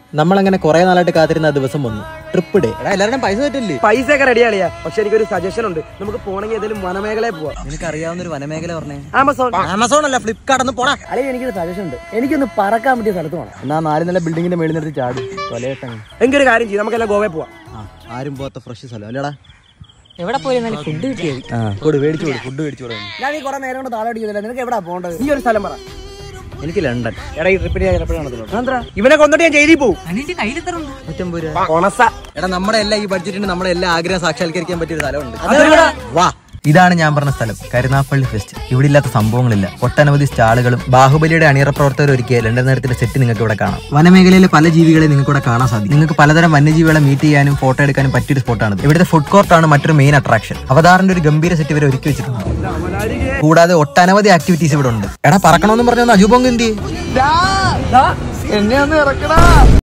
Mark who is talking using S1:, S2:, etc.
S1: നമ്മളങ്ങനെ കുറെ നാളായിട്ട് കാത്തിരുന്ന ആ ദിവസം വന്നു ട്രിപ്പ് ഡേ
S2: എടാ എല്ലാവരുടെയും പൈസ തെറ്റില്ലേ
S3: പൈസ ഒക്കെ റെഡി ആളിയാ പക്ഷെ എനിക്കൊരു സജഷൻ ഉണ്ട് നമുക്ക് പോണെങ്കിൽ ഏതെങ്കിലും വനമേഖലയിൽ പോവാം
S2: നിനക്ക് അറിയാവുന്ന ഒരു വനമേഖല പറഞ്ഞേ
S3: ആമസോൺ
S2: ആമസോൺ അല്ല ഫ്ലിപ്കാർട്ട് ഒന്ന് പോടാ
S3: അല്ലെ എനിക്കൊരു സജഷൻ ഉണ്ട് എനിക്കൊന്ന് പറക്കാൻ പറ്റിയ സ്ഥലത്ത് പോകണം
S2: എന്നാ നാല് നില ബിൽഡിങ്ങിന്റെ മേളിൽ നിർത്തി ചാടി തൊലയിട്ടങ്ങ്
S3: എനിക്കൊരു കാര്യം ചെയ്യും നമുക്കെല്ലാം ഗോവയിൽ പോവാം
S2: ആ ആരും പോകാത്ത ഫ്രഷ് സ്ഥലം അല്ലേടാ
S4: എവിടെ പോയി നല്ല ഫുഡ് കിട്ടിയത്
S2: ആ കൊടു മേടിച്ചു കൊടു ഫുഡ് മേടിച്ചു കൊടു
S3: ഞാൻ ഈ കുറെ നേരം കൊണ്ട് താഴെ അടിക്കുന്നില്ല നിനക്ക് എവിടെ പോകേണ്ടത് ഈ ഒരു സ്ഥലം പറ
S2: എനിക്ക് ലണ്ടൻ
S3: എടാ ഈ ട്രിപ്പിന് ഞാൻ ചിലപ്പോഴും നടത്തുള്ളൂ എന്താ ഇവനെ കൊന്നിട്ട് ഞാൻ ജയിലിൽ പോകും
S4: അനിന്റെ കയ്യിൽ എത്ര ഉണ്ട്
S2: നൂറ്റമ്പത് രൂപ
S3: കൊണസ
S2: എടാ നമ്മുടെ എല്ലാ ഈ ബഡ്ജറ്റിന് നമ്മുടെ എല്ലാ ആഗ്രഹം സാക്ഷാത്കരിക്കാൻ പറ്റിയ ഒരു സ്ഥലമുണ്ട് വാ ഇതാണ് ഞാൻ പറഞ്ഞ സ്ഥലം കരുനാപ്പള്ളി ഫെസ്റ്റ് ഇവിടെ ഇല്ലാത്ത സംഭവങ്ങളില്ല ഒട്ടനവധി സ്റ്റാളുകളും ബാഹുബലിയുടെ അണിയറ പ്രവർത്തകർ ഒരുക്കിയ ലണ്ടൻ നേരത്തിന്റെ സെറ്റ് നിങ്ങൾക്ക് ഇവിടെ കാണാം വനമേഖലയിലെ പല ജീവികളെ നിങ്ങൾക്ക് ഇവിടെ കാണാൻ സാധിക്കും നിങ്ങൾക്ക് പലതരം വന്യജീവികളെ മീറ്റ് ചെയ്യാനും ഫോട്ടോ എടുക്കാനും പറ്റിയൊരു സ്പോട്ടാണ് ഇവിടുത്തെ ഫുഡ് കോർട്ടാണ് മറ്റൊരു മെയിൻ അട്രാക്ഷൻ അവതാറിന്റെ ഒരു ഗംഭീര സെറ്റ് ഇവരെ ഒരുക്കി വെച്ചിട്ടുണ്ട് കൂടാതെ ഒട്ടനവധി ആക്ടിവിറ്റീസ് ഇവിടെ ഉണ്ട് എടാ പറക്കണമെന്ന് പറഞ്ഞ അജുബോങ് എന്ത് ചെയ്യും
S3: എന്നെ ഒന്ന് ഇറക്കടാ